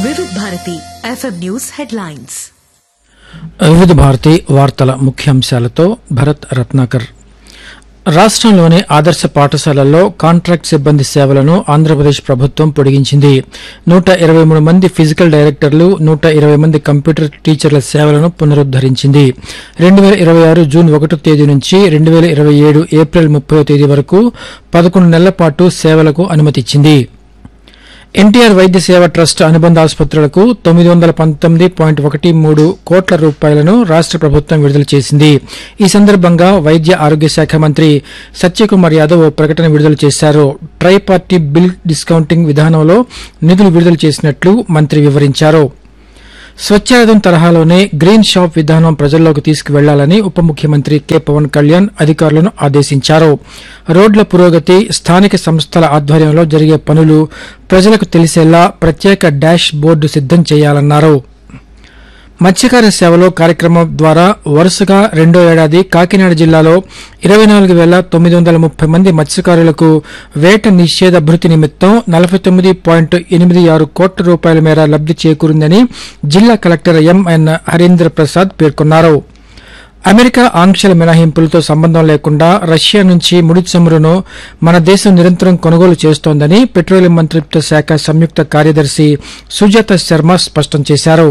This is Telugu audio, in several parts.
వివిధ భారతి ఎఫ్ఎం న్యూస్ హెడ్లైన్స్ వివిధ భారతి వార్తల ముఖ్యాంశాలతో భరత్ రత్నాకర్ రాష్ట్రంలోని ఆదర్శ పాఠశాలల్లో కాంట్రాక్ట్ సిబ్బంది సేవలను ఆంధ్రప్రదేశ్ ప్రభుత్వం పొడిగించింది నూట ఇరవై మూడు మంది ఫిజికల్ డైరెక్టర్లు నూట ఇరవై మంది కంప్యూటర్ టీచర్ల సేవలను పునరుద్దరించింది రెండు వేల ఇరవై ఆరు జూన్ ఒకటో తేదీ నుంచి రెండు వేల ఇరవై ఏడు ఏప్రిల్ ముప్పై తేదీ వరకు పదకొండు నెలల పాటు సేవలకు అనుమతిచ్చింది ఎన్టీఆర్ వైద్య సేవ ట్రస్ట్ అనుబంధ ఆసుపత్రులకు తొమ్మిది వందల పంతొమ్మిది పాయింట్ ఒకటి మూడు కోట్ల రూపాయలను రాష్ట ప్రభుత్వం విడుదల చేసింది ఈ సందర్భంగా వైద్య ఆరోగ్య శాఖ మంత్రి సత్యకుమార్ యాదవ్ ఓ ప్రకటన విడుదల చేశారు ట్రై పార్టీ బిల్ డిస్కౌంటింగ్ విధానంలో నిధులు విడుదల చేసినట్లు మంత్రి వివరించారు స్వచ్ఛాయుధం తరహాలోనే గ్రీన్ షాప్ విధానం ప్రజల్లోకి తీసుకువెళ్లాలని ఉప ముఖ్యమంత్రి కె పవన్ కళ్యాణ్ అధికారులను ఆదేశించారు రోడ్ల పురోగతి స్థానిక సంస్థల ఆధ్వర్యంలో జరిగే పనులు ప్రజలకు తెలిసేలా ప్రత్యేక డాష్ బోర్డు సిద్దం చేయాలన్నారు మత్స్యకార సేవలో కార్యక్రమం ద్వారా వరుసగా రెండో ఏడాది కాకినాడ జిల్లాలో ఇరవై నాలుగు వేల తొమ్మిది వందల ముప్పై మంది మత్స్యకారులకు వేట నిషేధ భృతి నిమిత్తం నలభై తొమ్మిది పాయింట్ ఎనిమిది ఆరు కోట్ల రూపాయల మేర లబ్ది చేకూరిందని జిల్లా కలెక్టర్ ఎంఎన్ హరీంద్ర ప్రసాద్ పేర్కొన్నారు అమెరికా ఆంక్షల మినహాయింపులతో సంబంధం లేకుండా రష్యా నుంచి ముడి చమురును మన దేశం నిరంతరం కొనుగోలు చేస్తోందని పెట్రోలియం మంత్రిత్వ శాఖ సంయుక్త కార్యదర్శి సుజాత శర్మ స్పష్టం చేశారు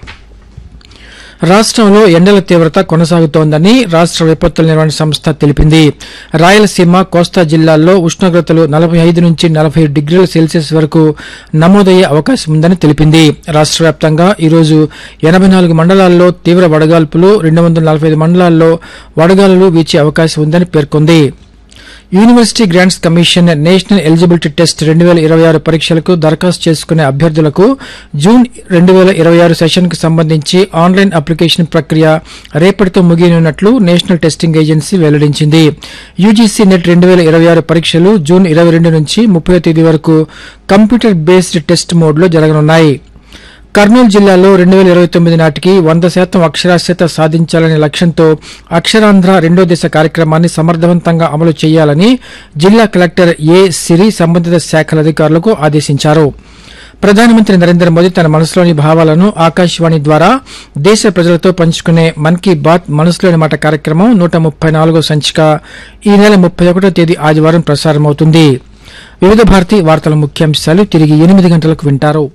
రాష్ట్రంలో ఎండల తీవ్రత కొనసాగుతోందని రాష్ట్ర విపత్తుల నిర్వహణ సంస్థ తెలిపింది రాయలసీమ కోస్తా జిల్లాల్లో ఉష్ణోగ్రతలు నలభై ఐదు నుంచి నలభై డిగ్రీల సెల్సియస్ వరకు నమోదయ్యే అవకాశం ఉందని తెలిపింది రాష్ట్ర వ్యాప్తంగా ఈరోజు ఎనభై నాలుగు మండలాల్లో తీవ్ర వడగాల్పులు రెండు వందల నలభై ఐదు మండలాల్లో వడగాలులు వీచే అవకాశం ఉందని పేర్కొంది University Grants Commission National Eligibility Test రెండు వేల ఇరవై ఆరు పరీక్షలకు దరఖాస్తు చేసుకునే అభ్యర్థులకు జూన్ రెండు వేల ఇరవై ఆరు సెషన్ కు సంబంధించి ఆన్లైన్ అప్లికేషన్ ప్రక్రియ రేపటితో ముగియనున్నట్లు నేషనల్ టెస్టింగ్ ఏజెన్సీ వెల్లడించింది యూజీసీ నెట్ రెండు వేల ఇరవై ఆరు పరీక్షలు జూన్ ఇరవై రెండు నుంచి ముప్పై తేదీ వరకు కంప్యూటర్ బేస్డ్ టెస్ట్ మోడ్లో జరగనున్నాయి కర్నూలు జిల్లాలో రెండు వేల ఇరవై తొమ్మిది నాటికి వంద శాతం అక్షరాస్యత సాధించాలనే లక్ష్యంతో అక్షరాంధ్ర రెండో దశ కార్యక్రమాన్ని సమర్థవంతంగా అమలు చేయాలని జిల్లా కలెక్టర్ ఏ సిరి సంబంధిత శాఖల అధికారులకు ఆదేశించారు ప్రధానమంత్రి నరేంద్ర మోదీ తన మనసులోని భావాలను ఆకాశవాణి ద్వారా దేశ ప్రజలతో పంచుకునే మన్ కీ బాత్ మనసులోని మాట కార్యక్రమం నూట ముప్పై నాలుగో సంచిక ఈ నెల ముప్పై ఒకటో తేదీ ఆదివారం ప్రసారమవుతుంది వివిధ భారతి వార్తల ముఖ్యాంశాలు తిరిగి ఎనిమిది గంటలకు వింటారు